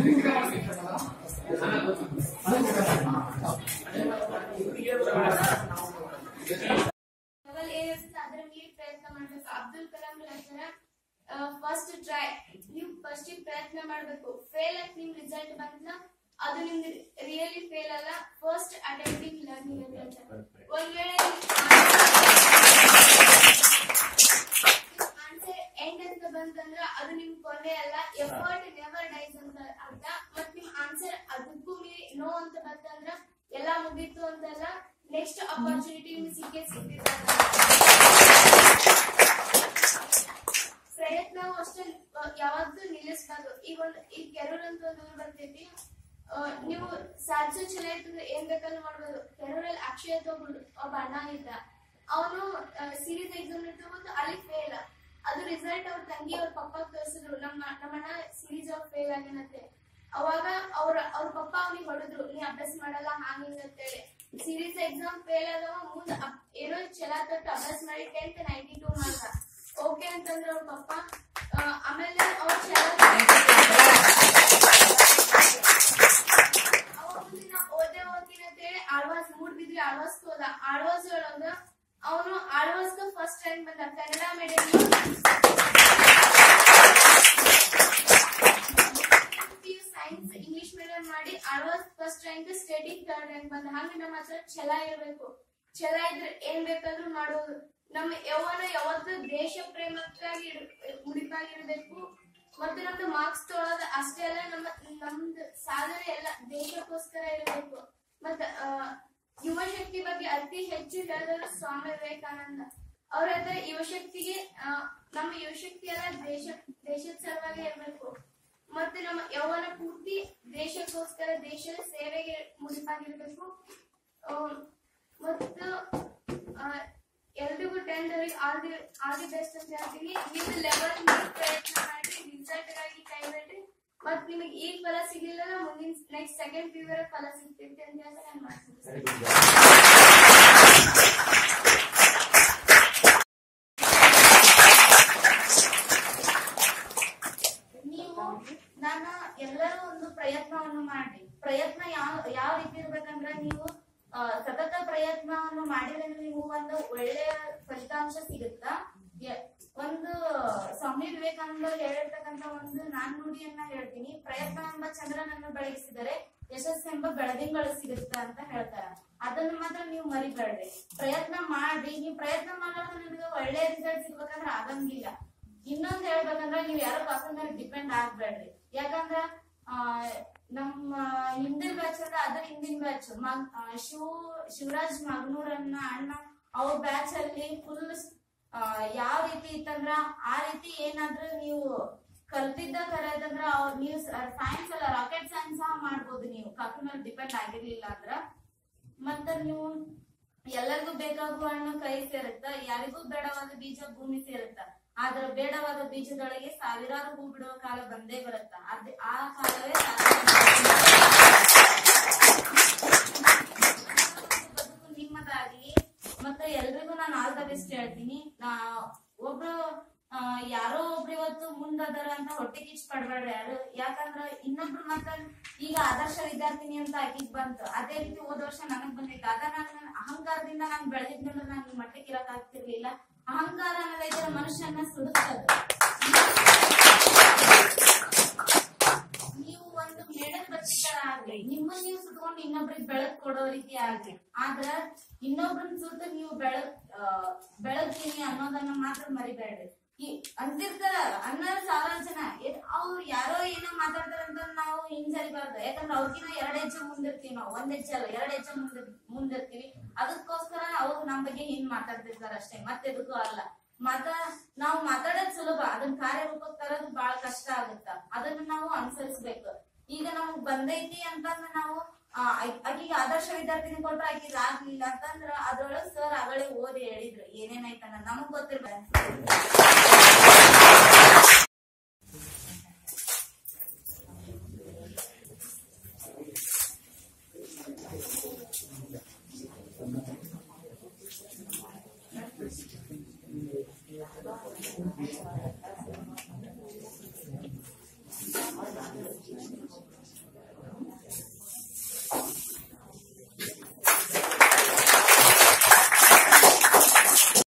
level ಏನಿರ್ತದೆ ಅದ್ರ ಮೇಲೆ ಪ್ರಯತ್ನ ಮಾಡ್ಬೇಕು ಅಬ್ದುಲ್ ಕಲಾಂ ಹೇಳ್ತಾರ ಫಸ್ಟ್ ಟ್ರೈ ನೀವು ಫಸ್ಟ್ ಪ್ರಯತ್ನ ಮಾಡ್ಬೇಕು ಫೇಲ್ ಆಗಿ ನಿಮ್ ರಿಸಲ್ಟ್ ಬಂದ ಅದು ನಿಮ್ಗೆ ರಿಯಲಿ ಫೇಲ್ ಅಲ್ಲ ಫಸ್ಟ್ ಅಟೆಂಪ್ಟಿಂಗ್ ಲರ್ನಿಂಗ್ ಅಂತ ಹೇಳ್ತಾರೆ ಒಂದ್ ವೇಳೆ ಆನ್ಸರ್ ಎಂಡ್ ಅಂತ ಬಂತಂದ್ರ ಅದು ನಿಮ್ ಕೊನೆ ಅಲ್ಲ ಎಫರ್ಟ್ ನೆವರ್ ಡೈಸ್ ಅಂತ ಅರ್ಥ ಮತ್ ನಿಮ್ ಆನ್ಸರ್ ಅದಕ್ಕೂ ಮೀರಿ ನೋ ಅಂತ ಬಂತಂದ್ರ ಎಲ್ಲಾ ಮುಗೀತು ಅಂತಲ್ಲ ನೆಕ್ಸ್ಟ್ ಅಪರ್ಚುನಿಟಿ ನಿಮ್ಗೆ ಸಿಕ್ಕೇ ಸಿಗ್ತೈತೆ ಪ್ರಯತ್ನ ಅಷ್ಟೇ ಯಾವತ್ತೂ ನಿಲ್ಲಿಸ್ಬಾರ್ದು ಈಗ ಒಂದ್ ಈಗ ಕೆರೂರ್ ಅಂತ ಒಂದು ಊರು ಬರ್ತೈತಿ ಆ, ನೀವು ಸಾಧಿಸೋ ಚಲೋ ಇರ್ತಂದ್ರೆ ಏನ್ ಬೇಕಾದ್ರೂ ಮಾಡ್ಬೋದು ಕೆರೂರಲ್ಲಿ ಅಕ್ಷಯ್ ಅಂತ ಒಬ್ಬ ಒಬ್ಬ ಅಣ್ಣ ಇದ್ದ ಅವನು ಸೀರೀಸ್ ಎಕ್ಸಾಮ್ ತಗೊಂಡು ಅಲ್ಲಿ ಫೇಲ್ ಅದು ರಿಸಲ್ಟ್ ಅವ್ರ ತಂಗಿ ಅವ್ರ ಪಪ್ಪ ತೋರಿಸಿದ್ರು ನಮ್ಮ ನಮ್ಮಣ್ಣ ಸೀರೀಸ್ ಆಫ್ ಫೇಲ್ ಆಗ್ಯಾನಂತೆ ಅವಾಗ ಅವ್ರ ಅವ್ರ ಪಪ್ಪ ಅವ್ನಿಗೆ ಹೊಡೆದ್ರು ನೀ ಅಭ್ಯಾಸ ಮಾಡಲ್ಲ ಹಾಂಗ ಹಿಂಗ ಅಂತೇಳಿ ಸೀರೀಸ್ ಎಕ್ಸಾಮ್ ಫೇಲ್ ಆದವ ಮುಂದ ಅಪ್- ಏನೋ ಛಲ ತೊಟ್ಟು ಅಭ್ಯಾಸ ಮಾಡಿ ಟೆಂತ್ ನೈಂಟಿ ಟೂ ಮಾಡ್ದ ಓಕೆ ಅಂತಂದ್ರ ಅವ್ರ ಪಪ್ಪ ಆ, ಆಮೇಲೆ ಅವ್ರ ಛಲ ಅವ ಮುಂದೆ ನಾ ಓದೇ ಓದ್ತೀನಿ ಅಂತೇಳಿ ಆಳ್ವಾಸ್ ಮೂಡ್ ಬಿದ್ರಿ ಆಳ್ವಾಸ್ ಹೋದ ಆಳ್ವಾಸ್ ಒಳಗ ಅವನು ಆಳ್ವಾಸ್ ಫಸ್ಟ್ ರ್ಯಾಂಕ್ ಬಂದ Kannada medium science English medium ಮಾಡಿ Alvas first rank stating third rank ಬಂದ ಹಂಗ ನಮ್ಮ ಹತ್ರ ಛಲ ಇರ್ಬೇಕು ಛಲ ಇದ್ರೆ ಏನ್ ಬೇಕಾದ್ರೂ ಮಾಡೋದು ನಮ್ಮ ಯೌವನ ಯಾವತ್ತು ದೇಶ ಪ್ರೇಮಕ್ಕಾಗಿ ಇರ್- ಮುಡಿಪಾಗಿರ್ಬೇಕು ಮತ್ತೆ ನಮ್ದು ಮಾರ್ಕ್ಸ್ ತೊಗೊಳೋದು ಅಷ್ಟೇ ಅಲ್ಲ ನಮ್ಮ ನಮ್ದು ಸಾಧನೆ ಎಲ್ಲ ದೇಶಕ್ಕೋಸ್ಕರ ಇರಬೇಕು ಮತ್ತ ಆ, ಯುವ ಶಕ್ತಿ ಬಗ್ಗೆ ಅತಿ ಹೆಚ್ಚು ಹೇಳಿದವರು ಸ್ವಾಮಿ ವಿವೇಕಾನಂದ ಅವ್ರ ಹತ್ರ ಯುವಶಕ್ತಿಗೆ ಆ, ನಮ್ಮ ಯುವಶಕ್ತಿ ಎಲ್ಲ ದೇಶ ದೇಶದ ಸಲುವಾಗಿ ಇರಬೇಕು ಮತ್ತೆ ನಮ್ಮ ಯೌವನ ಪೂರ್ತಿ ದೇಶಕ್ಕೋಸ್ಕರ ದೇಶದ ಸೇವೆಗೆ ಮುಡಿಪಾಗಿರ್ಬೇಕು ಆ, ಮತ್ತು ಆ, ಎಲ್ರಿಗೂ ಟೆಂತ್ ಅವರಿಗೆ all the all the best ಅಂತ ಹೇಳ್ತೀನಿ ನೀವು ಲೆವೆಲ್ ಪ್ರಯತ್ನ ಮಾಡಿ ರಿಸಲ್ಟ್ ಗಾಗಿ ಕೈ ಬಿಡ್ರಿ ಮತ್ ನಿಮಗೆ ಈಗ ಫಲ ಸಿಗ್ಲಿಲ್ಲ ಮುಂದಿನ ನೆಕ್ಸ್ಟ್ ಸೆಕೆಂಡ್ ಪಿ ಫಲ ಸಿಗ್ತೈತಿ ಅಂತ ಹೇಳಿ ನಾನು ಮಾಡ್ತೀನಿ ನೀವು ನಾನು ಎಲ್ಲರೂ ಒಂದು ಪ್ರಯತ್ನವನ್ನು ಮಾಡಿ ಪ್ರಯತ್ನ ಯಾವ ಯಾವ ರೀತಿ ಇರ್ಬೇಕಂದ್ರ ನೀವು ಆ, ಸತತ ಪ್ರಯತ್ನವನ್ನು ಮಾಡಿದ್ರೆ ನೀವು ಒಂದು ಒಳ್ಳೆಯ ಫಲಿತಾಂಶ ಸಿಗುತ್ತಾ ಯ- ಒಂದು ಸ್ವಾಮಿ ವಿವೇಕಾನಂದ ಅವ್ರು ಹೇಳಿರ್ತಕ್ಕಂತ ಒಂದು ನಾಣ್ಣುಡಿಯನ್ನ ಹೇಳ್ತೀನಿ ಪ್ರಯತ್ನ ಎಂಬ ಚಂದ್ರನನ್ನು ಬೆಳಗಿಸಿದರೆ ಯಶಸ್ಸೆಂಬ ಬೆಳದಿಂಗಳು ಸಿಗುತ್ತ ಅಂತ ಹೇಳ್ತಾರ ಅದನ್ನ ಮಾತ್ರ ನೀವು ಮರಿಬೇಡ್ರಿ ಪ್ರಯತ್ನ ಮಾಡ್ರಿ ನೀವು ಪ್ರಯತ್ನ ಮಾಡೋದು ನಿಮ್ಗೆ ಒಳ್ಳೆ ರಿಸಲ್ಟ್ ಸಿಗ್ಬೇಕಂದ್ರ ಆಗಂಗಿಲ್ಲ ಇನ್ನೊಂದ್ ಹೇಳ್ಬೇಕಂದ್ರ ನೀವ್ ಯಾರೋ ಪರ್ಸನ್ ಮೇಲೆ ಡಿಪೆಂಡ್ ಆಗ್ಬೇಡ್ರಿ ಯಾಕಂದ್ರ ಆ, ನಮ್ಮ ಹಿಂದಿನ ಬ್ಯಾಚ್ ಅಲ್ಲ ಅದ್ರ ಹಿಂದಿನ ಬ್ಯಾಚ್ ಶಿವ ಶಿವರಾಜ್ ಮಗನೂರನ್ನ ಅಣ್ಣ ಅವ್ರ ಬ್ಯಾಚ್ ಅಲ್ಲಿ ಫುಲ್ ಯಾವ ರೀತಿ ಇತ್ತಂದ್ರ ಆ ರೀತಿ ಏನಾದ್ರೂ ನೀವು ಕಲ್ತಿದ್ದ ಕರೆಯದಂದ್ರ ಅವ್ರ ನೀವು ಸೈನ್ಸ್ ಅಲ್ಲ ರಾಕೆಟ್ ಸೈನ್ಸ್ ಸಹ ಮಾಡ್ಬೋದು ನೀವು ಕಾಫಿ ಮೇಲೆ ಡಿಪೆಂಡ್ ಆಗಿರ್ಲಿಲ್ಲ ಅಂದ್ರ ಮತ್ತ ನೀವು ಎಲ್ಲರಿಗೂ ಬೇಕಾಗುವ ಹಣ್ಣು ಕೈ ಸೇರುತ್ತ ಯಾರಿಗೂ ಬೇಡವಾದ ಬೀಜ ಭೂಮಿ ಸೇರುತ್ತ ಆದ್ರ ಬೇಡವಾದ ಬೀಜದೊಳಗೆ ಸಾವಿರಾರು ಹೂ ಬಿಡುವ ಕಾಲ ಬಂದೇ ಬರುತ್ತ ಅದ್ ಆ ಕಾಲವೇ ಬದುಕು ನಿಮ್ಮದಾಗ್ಲಿ ಮತ್ತೆ ಎಲ್ರಿಗೂ ನಾನು ಆಲ್ ದ ಬೆಸ್ಟ್ ಹೇಳ್ತೀನಿ ನಾ ಒಬ್ರು ಆ, ಯಾರೋ ಒಬ್ರು ಇವತ್ತು ಮುಂದದಾರ ಅಂತ ಹೊಟ್ಟೆ ಕಿಚ್ಚು ಪಡ್ಬೇಡ್ರಿ ಯಾರು ಯಾಕಂದ್ರ ಇನ್ನೊಬ್ರು ಮತ್ತ ಈಗ ಆದರ್ಶ ವಿದ್ಯಾರ್ಥಿನಿ ಅಂತ ಆಕಿಗ್ ಬಂತು ಅದೇ ರೀತಿ ಹೋದ ವರ್ಷ ನನಗ್ ಬಂದಿತ್ತು ಅದ ನಾನು ಅಹಂಕಾರದಿಂದ ನಾನು ಬೆಳೆದಿದ್ನಂದ್ರೆ ನಾನು ಈ ಮಟ್ಟಕ್ಕೆ ಇರಕ್ ಆಗ್ತಿರ್ಲಿಲ್ಲ ಅಹಂಕಾರ ಅನ್ನೋದೈತೆ ಮನುಷ್ಯನ ಸುಡುತ್ತದೆ ನೀವು ಒಂದು ಮೇಡಲ್ ಬಚ್ಚಿತರ ಆಗ್ಲಿ ನಿಮ್ಮನ್ನ ನೀವು ಸುತ್ಕೊಂಡು ಇನ್ನೊಬ್ರಿಗೆ ಬೆಳಕ್ ಕೊಡೋ ರೀತಿ ಆಗ್ಲಿ ಆದ್ರ ಇನ್ನೊಬ್ರನ್ನ ಸುತ್ತ ನೀವು ಬೆಳಕ್ ಆ, ಬೆಳಗ್ತೀನಿ ಅನ್ನೋದನ್ನ ಮಾತ್ರ ಮರಿಬೇಡ್ರಿ ಈ ಅಂತಿರ್ತಾರ ಅನ್ನೋರು ಸಾವಿರಾರು ಜನ ಎ- ಅವ್ರು ಯಾರೋ ಏನೋ ಮಾತಾಡ್ತಾರ ಅಂತ ನಾವು ಹಿಂಜರಿಬಾರ್ದು ಯಾಕಂದ್ರೆ ಅವ್ರಿಗಿನ ಎರಡ್ ಹೆಜ್ಜೆ ಮುಂದಿರ್ತೀವಿ ನಾವು ಒಂದ್ ಹೆಜ್ಜೆ ಅಲ್ಲ ಎರಡ್ ಹೆಜ್ಜೆ ಮುಂದೆ ಮುಂದಿರ್ತೀವಿ ಅದಕ್ಕೋಸ್ಕರ ಅವ್ರು ನಮ್ ಬಗ್ಗೆ ಹಿಂಗ್ ಮಾತಾಡ್ತಿರ್ತಾರ ಅಷ್ಟೇ ಮತ್ತೆದಕ್ಕೂ ಅಲ್ಲ ಮತ ನಾವು ಮಾತಾಡೋದ್ ಸುಲಭ ಅದನ್ನ ಕಾರ್ಯರೂಪಕ್ಕೆ ತರೋದು ಬಹಳ ಕಷ್ಟ ಆಗುತ್ತ ಅದನ್ನ ನಾವು ಅನುಸರಿಸ್ಬೇಕು ಈಗ ನಮಗ್ ಬಂದೈತಿ ಅಂತಂದ್ರ ನಾವು ಆ, ಆಕಿ- ಆಕಿಗೆ ಆದರ್ಶ ವಿದ್ಯಾರ್ಥಿನಿ ಕೊಟ್ರ ಆಕಿಗೆ ಆಗ್ಲಿಲ್ಲ ಅಂತಂದ್ರ ಅದ್ರೊಳಗ್ ಸರ್ ಆಗಲೇ ಓದಿ ಹೇಳಿದ್ರು ಏನೇನಾಯ್ತನ್ನ ನಮಗ್ ಗೊತ್ತಿರ್ಬೇಕು